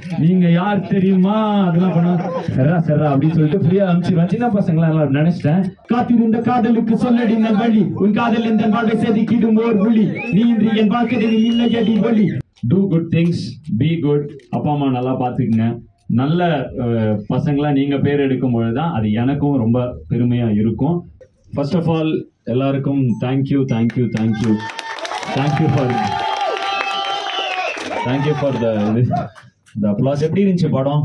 நீங்க யார் தெரியுமா அதெல்லாம் பண்ணா சரா சரா அப்படின்னு சொல்லிட்டு ஃப்ரீயா அனுப்பிச்சிருவேன் சின்ன பசங்களா எல்லாம் நினைச்சிட்டேன் காத்திருந்த காதலுக்கு சொல்லடி நல் வழி உன் காதல் இந்த வாழ்வை செதுக்கிடும் ஓர் ஒளி நீ இன்று என் வாழ்க்கையில் இல்லையடி ஒளி do good things be good அப்பா அம்மா நல்லா பாத்துக்குங்க நல்ல அஹ், பசங்களா நீங்க பேர் எடுக்கும் பொழுதுதான் அது எனக்கும் ரொம்ப பெருமையா இருக்கும் ஃபர்ஸ்ட் ஆஃப் ஆல் எல்லாருக்கும் thank you thank you thank you thank you for thank you for the இது த அப்ளாஸ் எப்படி இருந்துச்சு படம்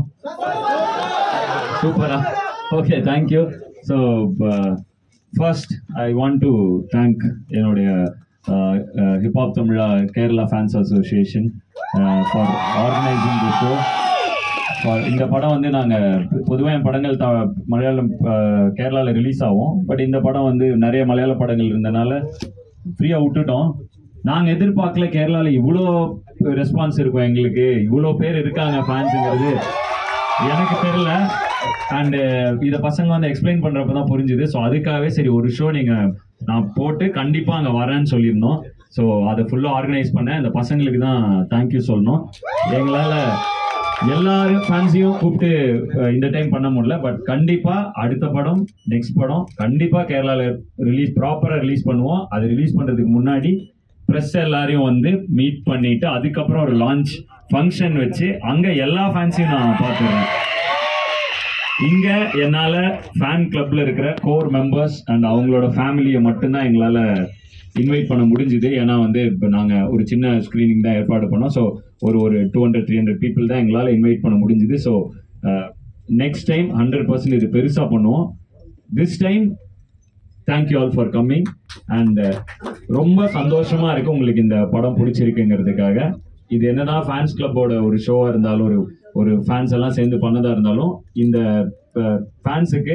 சூப்பரா okay thank you so first I want to thank என்னுடைய Hiphop Tamizha Kerala fans association for organising the show இந்த படம் வந்து நாங்கள் பொதுவாக என் படங்கள் த மலையாளம் கேரளாவில் ரிலீஸ் ஆகும் பட் இந்த படம் வந்து நிறைய மலையாள படங்கள் இருந்தனால ஃப்ரீயாக விட்டுட்டோம் நாங்கள் எதிர்பார்க்கல கேரளாவில் இவ்வளோ ரெஸ்பான்ஸ் இருக்கும் எங்களுக்கு இவ்வளோ பேர் இருக்காங்க ஃபேன்ஸுங்கிறது எனக்கு தெரியல அண்ட் இதை பசங்க வந்து எக்ஸ்பிளைன் பண்றப்ப தான் புரிஞ்சுது ஸோ அதுக்காகவே சரி ஒரு ஷோ நீங்க நான் போட்டு கண்டிப்பா அங்க வரேன்னு சொல்லியிருந்தோம் ஸோ அதை ஃபுல்லாக ஆர்கனைஸ் பண்ண இந்த பசங்களுக்கு தான் தேங்க்யூ சொல்லணும் எங்களால எல்லாரும் ஃபேன்ஸையும் கூப்பிட்டு அஹ், இந்த டைம் பண்ண முடியல பட் கண்டிப்பா அடுத்த படம் நெக்ஸ்ட் படம் கண்டிப்பா கேரளால ரிலீஸ் ப்ராப்பரா ரிலீஸ் பண்ணுவோம் அது ரிலீஸ் பண்றதுக்கு முன்னாடி ப்ரெஸ் எல்லாரையும் வந்து மீட் பண்ணிட்டு அதுக்கப்புறம் ஒரு லான்ச் ஃபங்க்ஷன் வச்சு அங்க எல்லா ஃபேன்ஸையும் நான் பார்த்துடுறேன் இங்க என்னால ஃபேன் கிளப்ல இருக்கிற கோர் மெம்பர்ஸ் அண்ட் அவங்களோட ஃபேமிலியை மட்டும்தான் எங்களால இன்வைட் பண்ண முடிஞ்சுது ஏன்னா வந்து இப்போ நாங்க ஒரு சின்ன ஸ்க்ரீனிங் தான் ஏற்பாடு பண்ணோம் ஸோ ஒரு ஒரு two hundred three hundred people தான் எங்களால இன்வைட் பண்ண முடிஞ்சுது so next time hundred percent இது பெருசா பண்ணுவோம் this time thank you all for coming and ரொம்ப சந்தோஷமா இருக்கு உங்களுக்கு இந்த படம் பிடிச்சிருக்குங்கிறதுக்காக இது என்னதான் ஃபேன்ஸ் கிளப்போட ஒரு ஷோவா இருந்தாலும் ஒரு ஒரு ஃபேன்ஸ் எல்லாம் சேர்ந்து பண்ணதா இருந்தாலும் இந்த ஃபேன்ஸுக்கு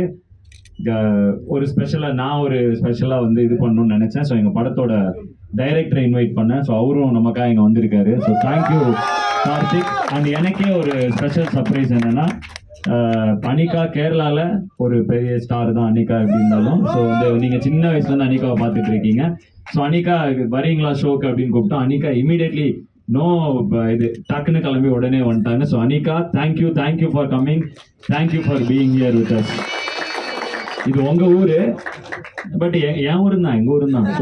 ஒரு ஸ்பெஷலா நான் ஒரு ஸ்பெஷலா வந்து இது பண்ணணும்னு நினைச்சேன் ஸோ எங்க படத்தோட டைரக்டரை இன்வைட் பண்ணேன் ஸோ அவரும் நமக்காக இங்க வந்திருக்காரு ஸோ தேங்க்யூ கார்த்திக் அண்ட் எனக்கே ஒரு ஸ்பெஷல் சர்ப்ரைஸ் என்னன்னா ஆஹ் அனிகா கேரளால ஒரு பெரிய ஸ்டார் தான் அனிகா எப்படி இருந்தாலும் ஸோ வந்து நீங்க சின்ன வயசுல இருந்து அனிகாவை பார்த்துட்டு இருக்கீங்க ஸோ அனிகா வரீங்களா ஷோக்கு அப்படின்னு கூப்பிட்டோம் அனிகா இமீடியட்லி நோ இது டக்குன்னு கிளம்பி உடனே வந்துட்டாங்க so Anika thank you thank you for coming thank you for being here with us இது உங்க ஊரு பட் என் ஊரு தான் எங்க ஊரு தான் ஸோ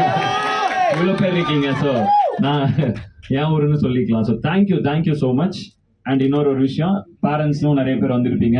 இவ்வளோ பேர் இருக்கீங்க ஸோ நான் என் ஊருன்னு சொல்லிக்கலாம் so thank you thank you so much and இன்னொரு ஒரு விஷயம் பேரண்ட்ஸும் நிறைய பேர் வந்திருப்பீங்க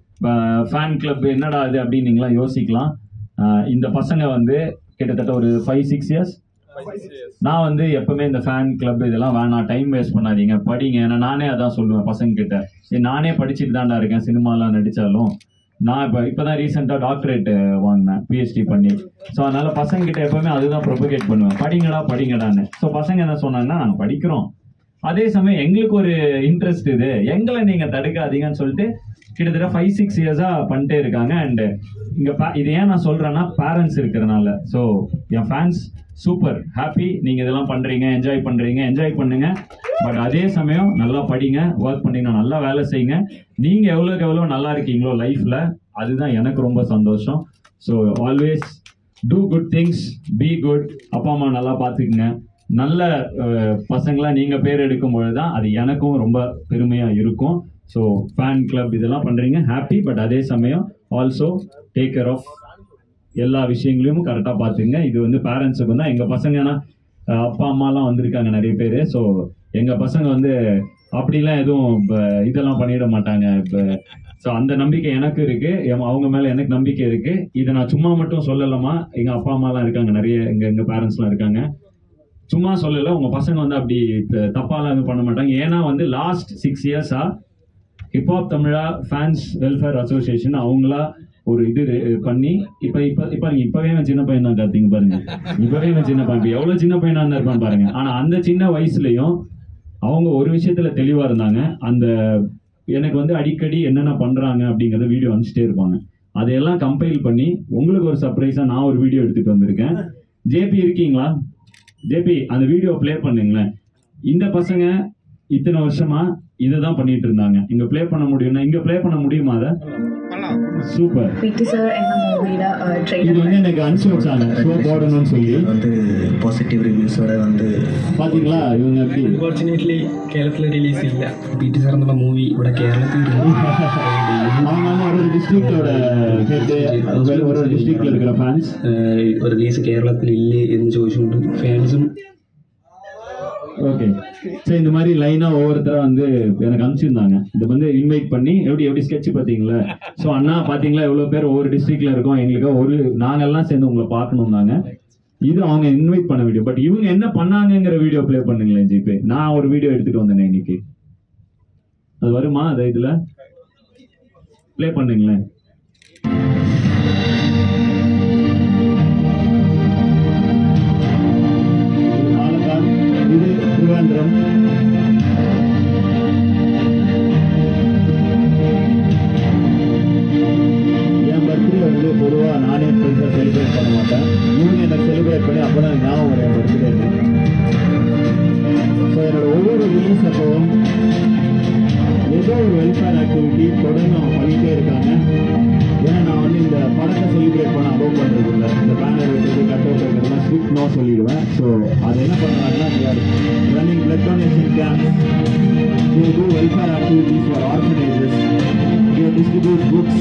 ஃபேன் கிளப் என்னடா இது அப்படின்னு நீங்களாம் யோசிக்கலாம் அஹ் இந்த பசங்க வந்து கிட்டத்தட்ட ஒரு ஃபைவ் சிக்ஸ் இயர்ஸ் நான் வந்து எப்பவுமே இந்த ஃபேன் கிளப் இதெல்லாம் வேணாம் டைம் வேஸ்ட் பண்ணாதீங்க படிங்க ஏன்னா நானே அதான் சொல்லுவேன் பசங்க கிட்ட சரி நானே படிச்சுட்டு தான்டா இருக்கேன் சினிமாலாம் நடிச்சாலும் நான் இப்போ இப்போதான் ரீசெண்டாக டாக்டரேட் வாங்கினேன் பிஹெச்டி பண்ணி ஸோ அதனால பசங்க கிட்ட எப்பவுமே அதுதான் ப்ரொபகேட் பண்ணுவேன் படிங்கடா படிங்கடான்னு ஸோ பசங்க என்ன சொன்னாங்கன்னா நாங்கள் படிக்கிறோம் அதே சமயம் எங்களுக்கு ஒரு இன்ட்ரெஸ்ட் இது எங்களை நீங்க தடுக்காதீங்கன்னு சொல்லிட்டு கிட்டத்தட்ட ஃபைவ் சிக்ஸ் இயர்ஸா பண்ணிட்டே இருக்காங்க அண்ட் இங்க pa- இது ஏன் நான் சொல்றேன்னா பேரண்ட்ஸ் இருக்கிறனால ஸோ என் ஃபேன்ஸ் சூப்பர் ஹாப்பி நீங்க இதெல்லாம் பண்றீங்க என்ஜாய் பண்றீங்க என்ஜாய் பண்ணுங்க பட் அதே சமயம் நல்லா படிங்க ஒர்க் பண்ணீங்கன்னா நல்லா வேலை செய்யுங்க நீங்க எவ்வளோக்கு எவ்வளோ நல்லா இருக்கீங்களோ லைஃப்ல அதுதான் எனக்கு ரொம்ப சந்தோஷம் so always do good things be good அப்பா அம்மா நல்லா பார்த்துக்குங்க நல்ல அஹ், பசங்களா நீங்க பேர் எடுக்கும் பொழுது தான் அது எனக்கும் ரொம்ப பெருமையா இருக்கும் ஸோ ஃபேன் கிளப் இதெல்லாம் பண்றீங்க ஹாப்பி பட் அதே சமயம் ஆல்சோ டேக் கேர் ஆஃப் எல்லா விஷயங்களையும் கரெக்டாக பார்த்துங்க இது வந்து பேரண்ட்ஸுக்கு தான் எங்கள் பசங்கன்னா அஹ், அப்பா அம்மாலாம் வந்திருக்காங்க நிறைய பேர் ஸோ எங்கள் பசங்க வந்து அப்படிலாம் எதுவும் இப்போ இதெல்லாம் பண்ணிட மாட்டாங்க இப்போ ஸோ அந்த நம்பிக்கை எனக்கு இருக்கு எம்- அவங்க மேலே எனக்கு நம்பிக்கை இருக்கு இதை நான் சும்மா மட்டும் சொல்லலாமா எங்கள் அப்பா அம்மாலாம் இருக்காங்க நிறைய எங்கள் எங்கள் பேரண்ட்ஸ்லாம் இருக்காங்க சும்மா சொல்லல உங்க பசங்க வந்து அப்படி த- தப்பாலாம் எதுவும் பண்ண மாட்டாங்க ஏன்னா வந்து லாஸ்ட் சிக்ஸ் இயர்ஸா Hiphop Tamizha fans welfare association அவங்களா ஒரு இது re- பண்ணி இப்ப இப்ப இப்ப நீங்க இப்பவே இவன் சின்ன பையன் தான் காத்தீங்க பாருங்க இப்பவே இவன் சின்ன பையன் இப்ப எவ்வளவு சின்ன பையனா இருந்தா இருப்பான் பாருங்க ஆனா அந்த சின்ன வயசுலயும் அவங்க ஒரு விஷயத்துல தெளிவா இருந்தாங்க அந்த எனக்கு வந்து அடிக்கடி என்னென்ன பண்றாங்க அப்படிங்கறத வீடியோ அனுப்பிச்சிட்டே இருப்பாங்க அதையெல்லாம் கம்பைல் பண்ணி உங்களுக்கு ஒரு சர்ப்ரைஸா நான் ஒரு வீடியோ எடுத்துட்டு வந்திருக்கேன் ஜேபி இருக்கீங்களா ஜேபி அந்த வீடியோ ப்ளே பண்ணுங்களேன் இந்த பசங்க இத்தனை வருஷமா இதுதான் பண்ணிட்டு இருந்தாங்க இங்க ப்ளே பண்ண முடியும்னா இங்க ப்ளே பண்ண முடியுமா அதை சூப்பர் பிடி சார் என்ன மூவியில் இது ட்ரெயிலர் வந்து எனக்கு அனுப்பிச்சு வச்சாங்க ஷோ போடணும்னு சொல்லி வந்து பாசிட்டிவ் ரிவ்யூஸோட வந்து பாத்தீங்களா இவங்க எப்படி അൺഫോർച്ചുനേറ്റ്ലി കേരളത്തിൽ റിലീസ് ഇല്ല പി ടി സാർ എന്നുള്ള മൂവി ഇവിടെ കേരളത്തിൽ அவங்க வந்து ஒரு டிஸ்ட்ரிக்டோட ஹெட் ஒரு ஒரு டிஸ்ட்ரிக்ட்ல இருக்கிற ஃபேன்ஸ் റിലീസ് കേരളത്തിൽ ഇല്ലേ എന്ന് ചോദിച്ചുകൊണ്ട് ഫാൻസും ஓகே சரி இந்த மாதிரி லைனா ஒவ்வொருத்தரா வந்து எனக்கு அனுப்பிச்சிருந்தாங்க இது வந்து இன்வைட் பண்ணி எப்படி எப்படி ஸ்கெட்ச் பாத்தீங்களா ஸோ அண்ணா பாத்தீங்களா எவ்வளவு பேர் ஒவ்வொரு டிஸ்ட்ரிக்ட்ல இருக்கோம் எங்களுக்கு ஒரு நாங்கெல்லாம் சேர்ந்து உங்களை பார்க்கணும்னாங்க இது அவங்க இன்வைட் பண்ண வீடியோ பட் இவங்க என்ன பண்ணாங்கங்கிற வீடியோ ப்ளே பண்ணுங்களேன் ஜிபே நான் ஒரு வீடியோ எடுத்துட்டு வந்தேனே இன்னைக்கு அது வருமா அது இதுல ப்ளே பண்ணுங்களேன் இது பாலக்காடு, இது திருவேந்திரம் என் பர்த்டே வந்து பொதுவாக நானே பெருசாக செலிப்ரேட் பண்ண மாட்டேன் இவங்க எனக்கு செலிப்ரேட் பண்ணி அப்போ தான் ஞாபகம் வரும் என் பர்த்டே ஸோ என்னோட ஒவ்வொரு ரிலீஸ் அப்பவும் ஏதோ ஒரு வெல்ஃபேர் ஆக்டிவிட்டி தொடர்ந்து அவங்க பண்ணிகிட்டே இருக்காங்க ஏன்னா நான் வந்து இந்த படத்தை செலிப்ரேட் பண்ண அலோவ் பண்ணுறது இல்லை இந்த பேனர் வைக்கிறது கட் அவுட் வைக்கிறதுலாம் ஸ்ட்ரிக்ட் நோ சொல்லிடுவேன் ஸோ அது என்ன பண்ணுறாங்கன்னா running blood donation camp they do welfare activities for orphanages they distribute books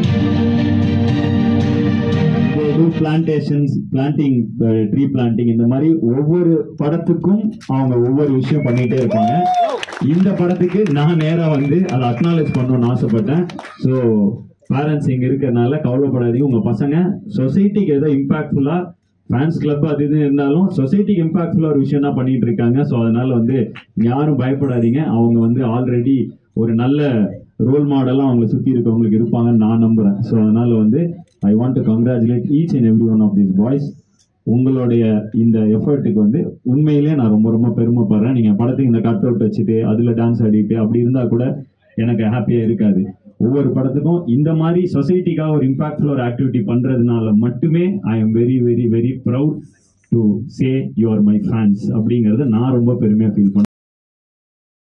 they do plantations planting uh, tree planting இந்த மாதிரி ஒவ்வொரு படத்துக்கும் அவங்க ஒவ்வொரு விஷயம் பண்ணிட்டே இருப்பாங்க இந்த படத்துக்கு நான் நேரா வந்து அதை அக்னாலேஜ் பண்ணணும்னு ஆசைப்பட்டேன் ஸோ பேரண்ட்ஸ் இங்க இருக்கறனால கவலைப்படாதீங்க உங்க பசங்க சொசைட்டிக்கு ஏதோ இம்பாக்ட்ஃபுல்லா ஃபேன்ஸ் கிளப் அது இது இருந்தாலும் சொசைட்டிக்கு இம்பாக்ட்ஃபுல்லா ஒரு விஷயம் தான் பண்ணிட்டு இருக்காங்க ஸோ அதனால வந்து யாரும் பயப்படாதீங்க அவங்க வந்து ஆல்ரெடி ஒரு நல்ல ரோல் மாடலாக அவங்கள சுற்றி இருக்கவங்களுக்கு இருப்பாங்கன்னு நான் நம்புறேன் ஸோ அதனால வந்து I want to congratulate each and every one of these boys உங்களுடைய இந்த எஃபர்ட்டுக்கு வந்து உண்மையிலே நான் ரொம்ப ரொம்ப பெருமைப்படுறேன் நீங்கள் படத்துக்கு இந்த கட் அவுட் வச்சுட்டு அதில் டான்ஸ் ஆடிட்டு அப்படி இருந்தால் கூட எனக்கு ஹாப்பியாக இருக்காது ஒவ்வொரு படத்துக்கும் இந்த மாதிரி சொசைட்டிக்காக ஒரு இம்பாக்ட்ஃபுல் ஒரு ஆக்டிவிட்டி பண்ணுறதுனால மட்டுமே I am very very very proud to say you are my fans அப்படிங்கிறத நான் ரொம்ப பெருமையாக ஃபீல் பண்ணேன்